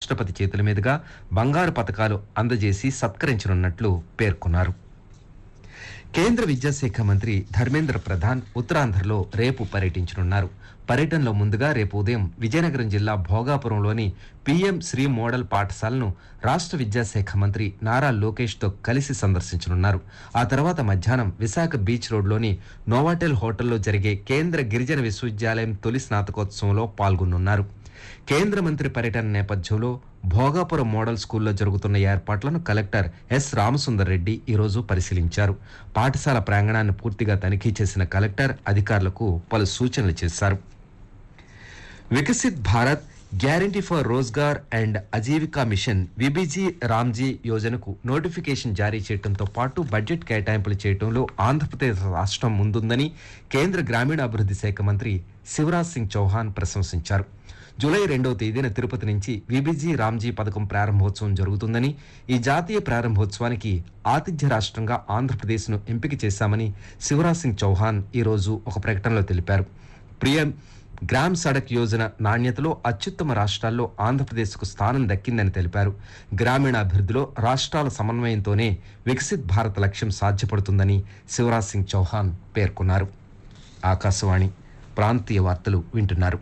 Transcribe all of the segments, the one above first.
రాష్ట్రపతి చేతుల మీదుగా బంగారు పథకాలు అందజేసి సత్కరించనున్నట్లు పేర్కొన్నారు కేంద్ర విద్యాశాఖ మంత్రి ధర్మేంద్ర ప్రధాన్ ఉత్తరాంధ్రలో రేపు పర్యటించనున్నారు పర్యటనలో ముందుగా రేపు ఉదయం విజయనగరం జిల్లా భోగాపురంలోని పీఎం శ్రీ మోడల్ పాఠశాలను రాష్ట్ర విద్యాశాఖ మంత్రి నారా లోకేష్ తో కలిసి సందర్శించనున్నారు ఆ తర్వాత మధ్యాహ్నం విశాఖ బీచ్ రోడ్లోని నోవాటెల్ హోటల్లో జరిగే కేంద్ర గిరిజన విశ్వవిద్యాలయం తొలి స్నాతకోత్సవంలో పాల్గొనున్నారు కేంద్ర మంత్రి పర్యటన నేపథ్యంలో భోగాపురం మోడల్ స్కూల్లో జరుగుతున్న ఏర్పాట్లను కలెక్టర్ ఎస్ రామసుందర్ రెడ్డి ఈరోజు పరిశీలించారు పాఠశాల ప్రాంగణాన్ని పూర్తిగా తనిఖీ చేసిన కలెక్టర్ అధికారులకు పలు సూచనలు చేశారు Viksit Bharat guarantee for Rozgar and Ajeevika mission VBG Ramji యోజనకు నోటిఫికేషన్ జారీ చేయడంతో పాటు బడ్జెట్ కేటాయింపులు చేయడంలో ఆంధ్రప్రదేశ్ రాష్ట్రం ముందుందని కేంద్ర గ్రామీణాభివృద్ధి శాఖ మంత్రి శివరాజ్ సింగ్ చౌహాన్ ప్రశంసించారు జూలై రెండవ తేదీన తిరుపతి నుంచి విబిజీ రామ్జీ పథకం ప్రారంభోత్సవం జరుగుతుందని ఈ జాతీయ ప్రారంభోత్సవానికి ఆతిథ్య రాష్ట్రంగా ఆంధ్రప్రదేశ్ను ఎంపిక చేశామని శివరాజ్ సింగ్ చౌహాన్ ఈరోజు ఒక ప్రకటనలో తెలిపారు ప్రియం గ్రామ్ సడక్ యోజన నాణ్యతలో అత్యుత్తమ రాష్ట్రాల్లో ఆంధ్రప్రదేశ్కు స్థానం దక్కిందని తెలిపారు గ్రామీణాభివృద్ధిలో రాష్ట్రాల సమన్వయంతోనే వికసిత్ భారత్ లక్ష్యం సాధ్యపడుతుందని శివరాజ్ సింగ్ చౌహాన్ పేర్కొన్నారు ఆకాశవాణి ప్రాంతీయ వార్తలు వింటున్నారు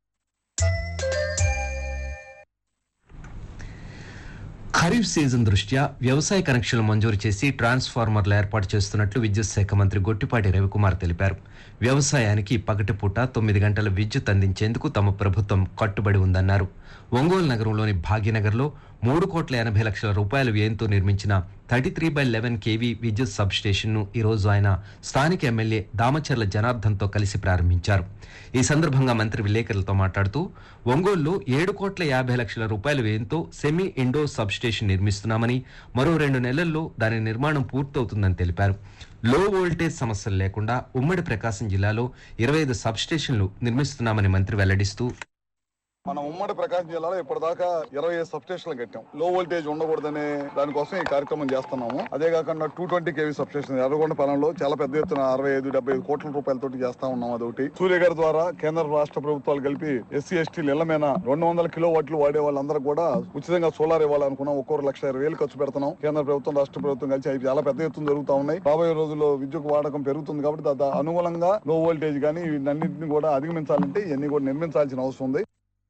ఖరీఫ్ సీజన్ దృష్ట్యా వ్యవసాయ కనెక్షన్లు మంజూరు చేసి ట్రాన్స్ఫార్మర్లు ఏర్పాటు చేస్తున్నట్లు విద్యుత్ శాఖ మంత్రి గొట్టిపాటి రవికుమార్ తెలిపారు వ్యవసాయానికి పగటిపూట తొమ్మిది గంటల విద్యుత్ అందించేందుకు తమ ప్రభుత్వం కట్టుబడి ఉందన్నారు ఒంగోలు నగరంలోని భాగ్యనగర్లో మూడు కోట్ల ఎనభై లక్షల రూపాయల వ్యయంతో నిర్మించిన thirty three by eleven KV విద్యుత్ సబ్ స్టేషన్ను ఈరోజు ఆయన స్థానిక ఎమ్మెల్యే దామచర్ల జనార్దన్తో కలిసి ప్రారంభించారు ఈ సందర్భంగా మంత్రి విలేకరులతో మాట్లాడుతూ ఒంగోలులో ఏడు కోట్ల యాభై లక్షల రూపాయల వ్యయంతో సెమీ ఇండో సబ్ స్టేషన్ నిర్మిస్తున్నామని మరో రెండు నెలల్లో దాని నిర్మాణం పూర్తవుతుందని తెలిపారు లో వోల్టేజ్ సమస్యలు లేకుండా ఉమ్మడి ప్రకాశం జిల్లాలో ఇరవై ఐదు సబ్ స్టేషన్లు నిర్మిస్తున్నామని మంత్రి వెల్లడిస్తూ మనం ఉమ్మడి ప్రకాశం జిల్లాలో ఇప్పటిదాకా ఇరవై ఐదు సబ్స్టేషన్లు కట్టాం లో వోల్టేజ్ ఉండకూడదనే దానికోసం ఈ కార్యక్రమం చేస్తున్నాము అదే కాకుండా two twenty KV substation Erragonda పొలంలో చాలా పెద్ద ఎత్తున అరవై ఐదు డెబ్బై ఐదు కోట్ల రూపాయలతో చేస్తా ఉన్నాం అదొకటి సూర్య గారి ద్వారా కేంద్ర రాష్ట్ర ప్రభుత్వాలు కలిపి ఎస్సీ ఎస్టీ ఇళ్ల మీద రెండు వందల కిలో వాట్లు వాడే వాళ్ళందరూ కూడా ఉచితంగా సోలార్ ఇవ్వాలనుకున్నాం ఒక్కొక్క లక్ష ఇరవై వేలు ఖర్చు పెడుతున్నాం కేంద్ర ప్రభుత్వం రాష్ట్ర ప్రభుత్వం కలిసి అవి చాలా పెద్ద ఎత్తున జరుగుతా ఉన్నాయి రాబోయే రోజుల్లో విద్యుత్ వాడకం పెరుగుతుంది కాబట్టి దా- దా- అనుగుణంగా లో వోల్టేజ్ కానీ వీటన్నింటిని కూడా అధిగమించాలంటే ఇవన్నీ కూడా నిర్మించాల్సిన అవసరం ఉంది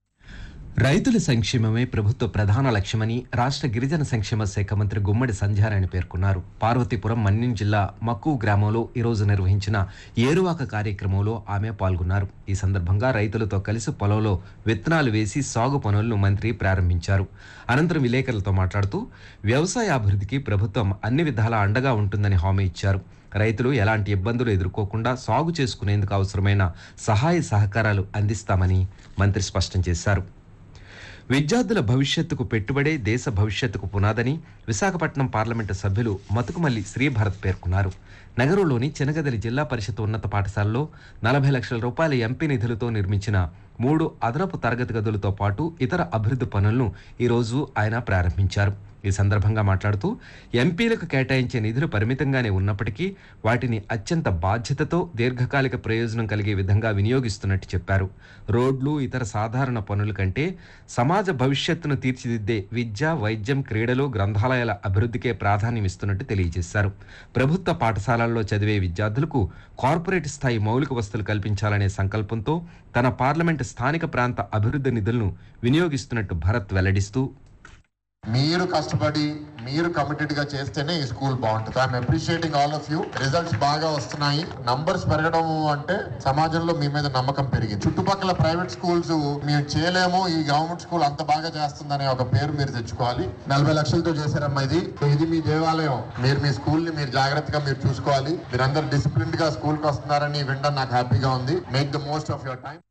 రైతుల సంక్షేమమే ప్రభుత్వ ప్రధాన లక్ష్యమని రాష్ట్ర గిరిజన సంక్షేమ శాఖ మంత్రి గుమ్మడి సంధ్యారాయణ పేర్కొన్నారు పార్వతీపురం మన్యం జిల్లా మక్కు గ్రామంలో ఈరోజు నిర్వహించిన ఏరువాక కార్యక్రమంలో ఆమె పాల్గొన్నారు ఈ సందర్భంగా రైతులతో కలిసి పొలంలో విత్తనాలు వేసి సాగు పనులను మంత్రి ప్రారంభించారు అనంతరం విలేకరులతో మాట్లాడుతూ వ్యవసాయ అభివృద్ధికి ప్రభుత్వం అన్ని విధాలా అండగా ఉంటుందని హామీ ఇచ్చారు రైతులు ఎలాంటి ఇబ్బందులు ఎదుర్కోకుండా సాగు చేసుకునేందుకు అవసరమైన సహాయ సహకారాలు అందిస్తామని మంత్రి స్పష్టం చేశారు విద్యార్థుల భవిష్యత్తుకు పెట్టుబడే దేశ భవిష్యత్తుకు పునాదని విశాఖపట్నం పార్లమెంటు సభ్యులు మతుకుమల్లి శ్రీభరత్ పేర్కొన్నారు నగరంలోని చెనగదలి జిల్లా పరిషత్ ఉన్నత పాఠశాలలో నలభై లక్షల రూపాయల ఎంపీ నిధులతో నిర్మించిన మూడు అదనపు తరగతి గదులతో పాటు ఇతర అభివృద్ధి పనులను ఈరోజు ఆయన ప్రారంభించారు ఈ సందర్భంగా మాట్లాడుతూ ఎంపీలకు కేటాయించే నిధులు పరిమితంగానే ఉన్నప్పటికీ వాటిని అత్యంత బాధ్యతతో దీర్ఘకాలిక ప్రయోజనం కలిగే విధంగా వినియోగిస్తున్నట్టు చెప్పారు రోడ్లు ఇతర సాధారణ పనుల కంటే సమాజ భవిష్యత్తును తీర్చిదిద్దే విద్య వైద్యం క్రీడలు గ్రంథాలయాల అభివృద్ధికే ప్రాధాన్యం ఇస్తున్నట్టు తెలియజేశారు ప్రభుత్వ పాఠశాలల్లో చదివే విద్యార్థులకు కార్పొరేట్ స్థాయి మౌలిక వసతులు కల్పించాలనే సంకల్పంతో తన పార్లమెంటు స్థానిక ప్రాంత అభివృద్ధి నిధులను వినియోగిస్తున్నట్టు భరత్ వెల్లడిస్తూ మీరు కష్టపడి మీరు కమిటెడ్ గా చేస్తేనే ఈ స్కూల్ బాగుంటుంది I'm appreciating all of you results బాగా వస్తున్నాయి నంబర్స్ పెరగడం అంటే సమాజంలో మీ మీద నమ్మకం పెరిగింది చుట్టుపక్కల ప్రైవేట్ స్కూల్స్ మేము చేయలేము ఈ గవర్నమెంట్ స్కూల్ అంత బాగా చేస్తుందనే ఒక పేరు మీరు తెచ్చుకోవాలి నలభై లక్షలతో చేశారమ్మా ఇది సో ఇది మీ దేవాలయం మీరు మీ స్కూల్ ని మీరు జాగ్రత్తగా మీరు చూసుకోవాలి మీరందరూ డిసిప్లిన్ గా స్కూల్ కి వస్తున్నారని వినడం నాకు హ్యాపీగా ఉంది make the most of your time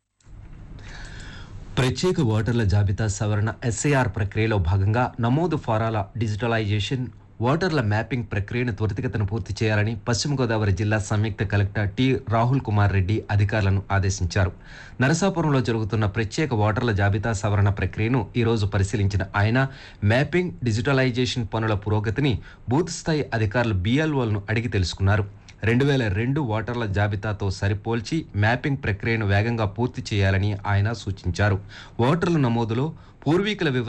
ప్రత్యేక ఓటర్ల జాబితా సవరణ ఎస్ఐఆర్ ప్రక్రియలో భాగంగా నమోదు ఫారాల డిజిటలైజేషన్ ఓటర్ల మ్యాపింగ్ ప్రక్రియను త్వరితగతిన పూర్తి చేయాలని పశ్చిమ గోదావరి జిల్లా సంయుక్త కలెక్టర్ టి రాహుల్ కుమార్ రెడ్డి అధికారులను ఆదేశించారు నరసాపురంలో జరుగుతున్న ప్రత్యేక ఓటర్ల జాబితా సవరణ ప్రక్రియను ఈరోజు పరిశీలించిన ఆయన మ్యాపింగ్ డిజిటలైజేషన్ పనుల పురోగతిని బూత్ స్థాయి అధికారులు బిఎల్ఓలను అడిగి తెలుసుకున్నారు రెండు వేల రెండు ఓటర్ల జాబితాతో సరిపోల్చి మ్యాపింగ్ ప్రక్రియను వేగంగా పూర్తి చేయాలని ఆయన సూచించారు ఓటర్ల నమోదులో పూర్వీకుల వివరాలు